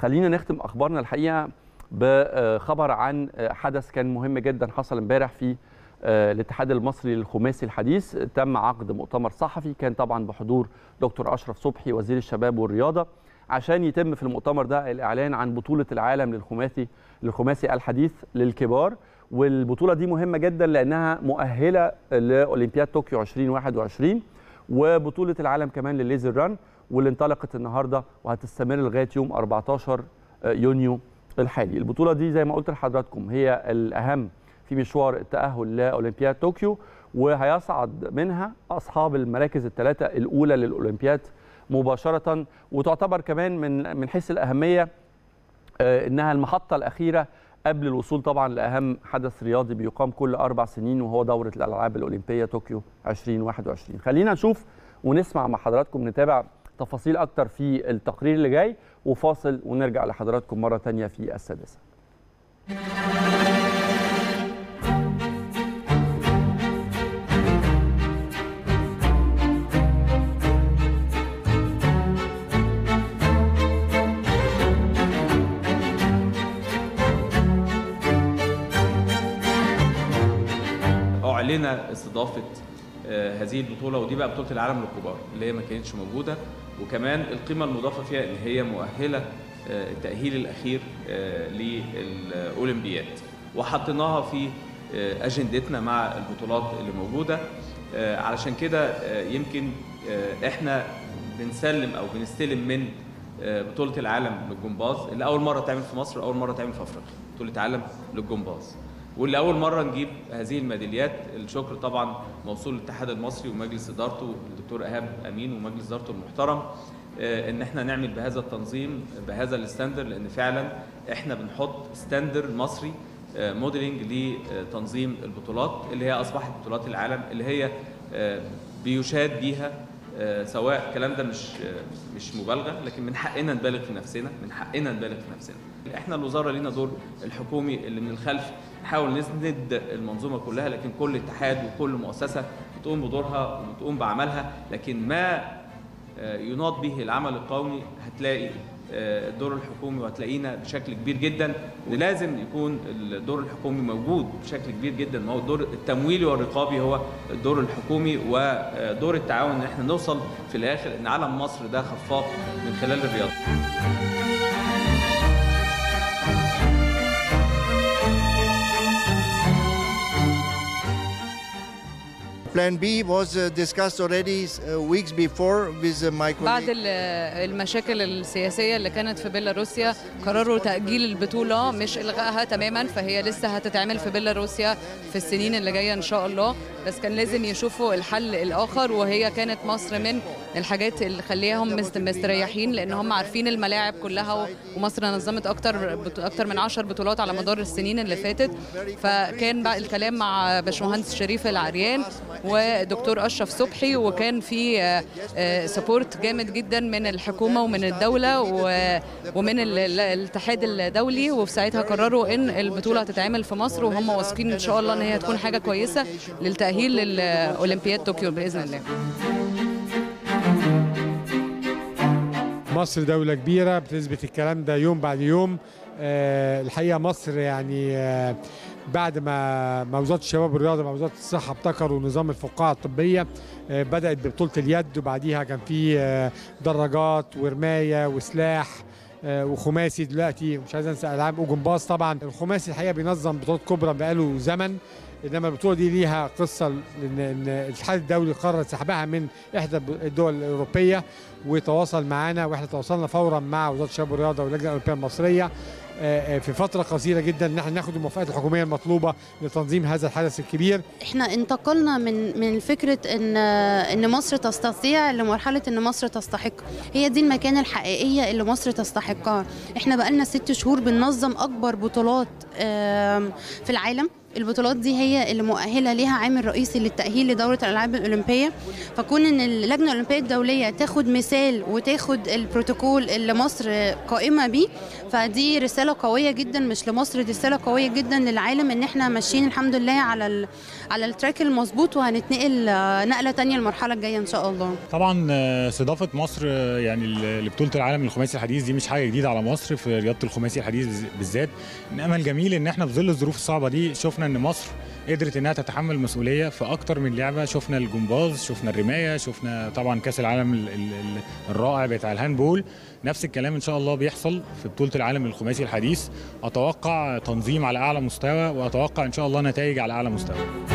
خلينا نختم اخبارنا الحقيقه بخبر عن حدث كان مهم جدا حصل امبارح في الاتحاد المصري للخماسي الحديث تم عقد مؤتمر صحفي كان طبعا بحضور دكتور اشرف صبحي وزير الشباب والرياضه عشان يتم في المؤتمر ده الاعلان عن بطوله العالم للخماسي للخماسي الحديث للكبار والبطوله دي مهمه جدا لانها مؤهله لاولمبياد طوكيو 2021 وبطوله العالم كمان للليزر ران واللي انطلقت النهارده وهتستمر لغايه يوم 14 يونيو الحالي البطوله دي زي ما قلت لحضراتكم هي الاهم في مشوار التاهل لاولمبياد طوكيو وهيصعد منها اصحاب المراكز الثلاثه الاولى للاولمبياد مباشره وتعتبر كمان من من حيث الاهميه انها المحطه الاخيره قبل الوصول طبعا لاهم حدث رياضي بيقام كل اربع سنين وهو دوره الالعاب الاولمبيه طوكيو 2021 خلينا نشوف ونسمع مع حضراتكم نتابع تفاصيل اكتر في التقرير اللي جاي وفاصل ونرجع لحضراتكم مره ثانيه في السادسه اعلن استضافه هذه البطوله ودي بقى بطوله العالم للكبار اللي هي ما كانتش موجوده وكمان القيمه المضافه فيها ان هي مؤهله التاهيل الاخير للاولمبياد وحطيناها في اجندتنا مع البطولات اللي موجوده علشان كده يمكن احنا بنسلم او بنستلم من بطوله العالم للجمباز اللي اول مره تعمل في مصر واول مره تعمل في افريقيا بطوله عالم للجمباز واللي اول مره نجيب هذه الميداليات الشكر طبعا موصول للاتحاد المصري ومجلس ادارته الدكتور ايهاب امين ومجلس ادارته المحترم ان احنا نعمل بهذا التنظيم بهذا الستاندر لان فعلا احنا بنحط ستاندر مصري موديلنج لتنظيم البطولات اللي هي اصبحت بطولات العالم اللي هي بيشاد بيها سواء الكلام ده مش مش مبالغه لكن من حقنا نبالغ في نفسنا من حقنا نبالغ في نفسنا احنا الوزاره لينا دور الحكومي اللي من الخلف نحاول نسند المنظومه كلها لكن كل اتحاد وكل مؤسسه بتقوم بدورها وبتقوم بعملها لكن ما يناط به العمل القومي هتلاقي الدور الحكومي وهتلاقينا بشكل كبير جدا لازم يكون الدور الحكومي موجود بشكل كبير جدا ما هو الدور التمويلي والرقابي هو الدور الحكومي ودور التعاون ان احنا نوصل في الاخر ان علم مصر ده خفاق من خلال الرياضه Plan B was uh, discussed already uh, weeks before with uh, my بعد colleague. المشاكل السياسية اللي كانت في بيلاروسيا قرروا تأجيل البطولة مش إلغائها تماما فهي لسه هتتعمل في بيلاروسيا في السنين اللي جاية إن شاء الله بس كان لازم يشوفوا الحل الآخر وهي كانت مصر من الحاجات اللي خليهم مستريحين لأن هم عارفين الملاعب كلها ومصر نظمت أكتر أكتر من 10 بطولات على مدار السنين اللي فاتت فكان بقى الكلام مع باشمهندس شريف العريان ودكتور اشرف صبحي وكان في سبورت جامد جدا من الحكومه ومن الدوله ومن الاتحاد الدولي وفي ساعتها قرروا ان البطوله هتتعمل في مصر وهم واثقين ان شاء الله ان هي هتكون حاجه كويسه للتاهيل للاولمبياد طوكيو باذن الله مصر دولة كبيرة بتثبت الكلام ده يوم بعد يوم آه الحقيقة مصر يعني آه بعد ما ما وزاره الشباب والرياضه مع وزاره الصحه ابتكروا نظام الفقاعه الطبيه آه بدات ببطوله اليد وبعديها كان في آه دراجات ورمايه وسلاح آه وخماسي دلوقتي مش عايز انسى العاب وجمباز طبعا الخماسي الحقيقه بينظم بطولات كبرى بقاله زمن انما البطوله دي ليها قصه ان ان الاتحاد الدولي قرر سحبها من احدى الدول الاوروبيه وتواصل معانا واحنا تواصلنا فورا مع وزاره الشباب والرياضه واللجنه الاوروبيه المصريه في فتره قصيره جدا ان احنا ناخد الموافقات الحكوميه المطلوبه لتنظيم هذا الحدث الكبير احنا انتقلنا من من فكره ان ان مصر تستطيع لمرحله ان مصر تستحق هي دي المكانه الحقيقيه اللي مصر تستحقها احنا بقالنا ست شهور بننظم اكبر بطولات في العالم البطولات دي هي اللي مؤهله ليها عامل رئيسي للتاهيل لدوره الالعاب الاولمبيه فكون ان اللجنه الاولمبيه الدوليه تاخد مثال وتاخد البروتوكول اللي مصر قائمه بيه فدي رساله قويه جدا مش لمصر دي رساله قويه جدا للعالم ان احنا ماشيين الحمد لله على ال على التراك المظبوط وهنتنقل آه، نقله تانية المرحله الجايه ان شاء الله طبعا آه، استضافه مصر آه، يعني ل- لبطوله العالم للخماسي الحديث دي مش حاجه جديده على مصر في رياضه الخماسي الحديث بز- بالذات انما الجميل ان احنا في ظل الظروف الصعبه دي شفنا ان مصر قدرت انها تتحمل مسؤوليه في اكتر من لعبه شفنا الجمباز شفنا الرمايه شفنا طبعا كاس العالم ال- ال- ال- الرائع بتاع الهاندبول نفس الكلام ان شاء الله بيحصل في بطوله العالم للخماسي الحديث اتوقع تنظيم على اعلى مستوى واتوقع ان شاء الله نتائج على اعلى مستوى